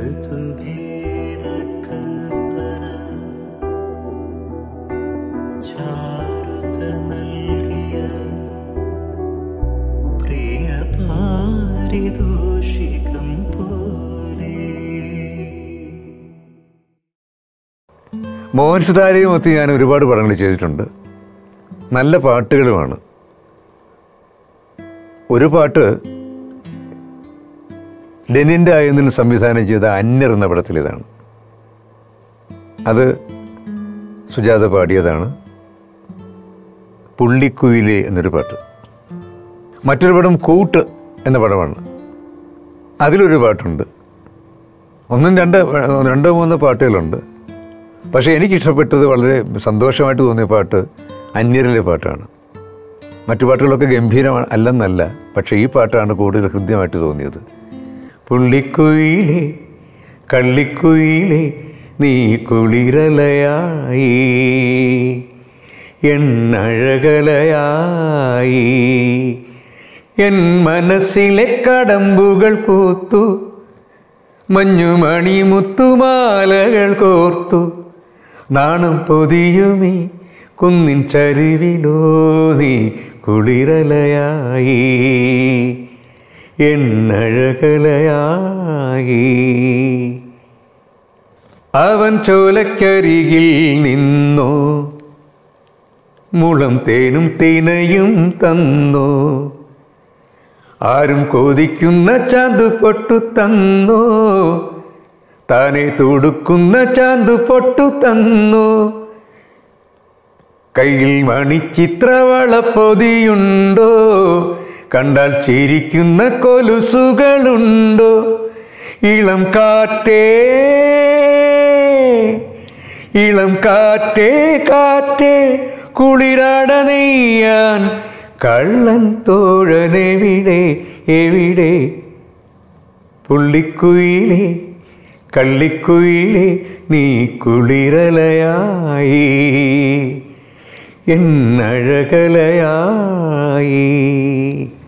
ഋതുഭേദകൽപ്പന ചാരുത നൽകിയ പ്രിയ പാരിതോഷികം പോലെ മോഹൻ സിതാരയും ഒത്തി ഞാൻ ഒരുപാട് പടങ്ങൾ ചെയ്തിട്ടുണ്ട് നല്ല പാട്ടുകളുമാണ് ഒരു പാട്ട് ലെനിൻ്റെ ആയെന്നിൽ സംവിധാനം ചെയ്ത അന്യർ എന്ന പടത്തിലേതാണ് അത് സുജാത പാടിയതാണ് പുള്ളിക്കുയിലെ എന്നൊരു പാട്ട് മറ്റൊരു പടം കൂട്ട് എന്ന പടമാണ് അതിലൊരു പാട്ടുണ്ട് ഒന്നും രണ്ട് രണ്ടോ മൂന്നോ പാട്ടുകളുണ്ട് പക്ഷേ എനിക്കിഷ്ടപ്പെട്ടത് വളരെ സന്തോഷമായിട്ട് തോന്നിയ പാട്ട് അന്യരിലെ പാട്ടാണ് മറ്റു പാട്ടുകളൊക്കെ ഗംഭീരമാണ് അല്ലെന്നല്ല പക്ഷേ ഈ പാട്ടാണ് കൂടുതൽ ഹൃദ്യമായിട്ട് തോന്നിയത് പുള്ളിക്കുയിലെ കള്ളിക്കുയിലെ നീ കുളിരലയായി എന്നഴകലയായി എൻ മനസ്സിലെ കടമ്പുകൾ പൂത്തു മഞ്ഞുമണി മുത്തുമാലകൾ കോർത്തു നാണം പൊതിയുമീ കുന്നിൻ ചരിവിലോ നീ കുളിരലയായി എന്നഴകലയായി അവൻ ചോലക്കരികിൽ നിന്നോ മുളം തേനും തേനയും തന്നോ ആരും കൊതിക്കുന്ന ചാന്ത് പൊട്ടു തന്നോ താനെ തുടുക്കുന്ന ചാന്ത് പൊട്ടു തന്നോ കയ്യിൽ മണിച്ചിത്രവള പൊതിയുണ്ടോ കണ്ടാൽ ചിരിക്കുന്ന കൊലുസുകളുണ്ടോ ഇളം കാറ്റേ ഇളം കാറ്റേ കാറ്റേ കുളിരാട നെയ്യാൻ കള്ളൻ തോഴനെവിടെ എവിടെ പുള്ളിക്കുയിലെ കള്ളിക്കുയിലെ നീ കുളിരലയായി എന്നഴകലയായി